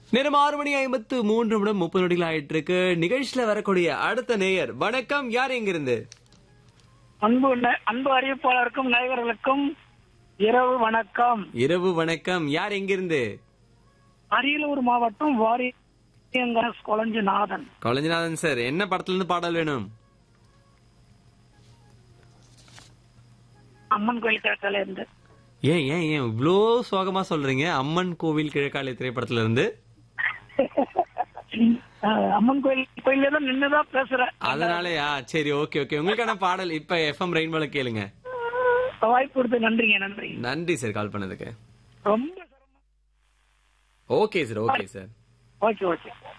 நேரம் ஆறு மணி ஐம்பத்து மூன்று நிமிடம் முப்பது நொடிகள் ஆயிட்டு இருக்கு நிகழ்ச்சியில வரக்கூடிய அடுத்த நேயர் வணக்கம் யார் எங்கிருந்து அன்பு ந- அன்பு அறிவிப்பாளருக்கும் நேயர்களுக்கும் இரவு வணக்கம் இரவு வணக்கம் யார் எங்கிருந்து அரியலூர் மாவட்டம் வாரியங்கரஸ் கொளஞ்சிநாதன் கொலஞ்சிநாதன் சார் என்ன படத்துல இருந்து பாடல் வேணும் அம்மன் கோயில் கிழக்கால இருந்து ஏன் ஏன் ஏன் இவ்ளோ சோகமா சொல்றீங்க அம்மன் கோவில் கிழக்காலை திரைப்படத்துல இருந்து அஹ், அம்மன் கோயில் கோயில தான் நின்னுதான் பேசுறேன் அதனாலயா சரி ஓகே ஓகே உங்களுக்கான பாடல் இப்ப எஃப்எம் ரெயின்போல கேளுங்க வாய்ப்பு கொடுத்து நன்றிங்க நன்றி நன்றி சார் கால் பண்ணதுக்கு ரொம்ப okay sir okay sir okay okay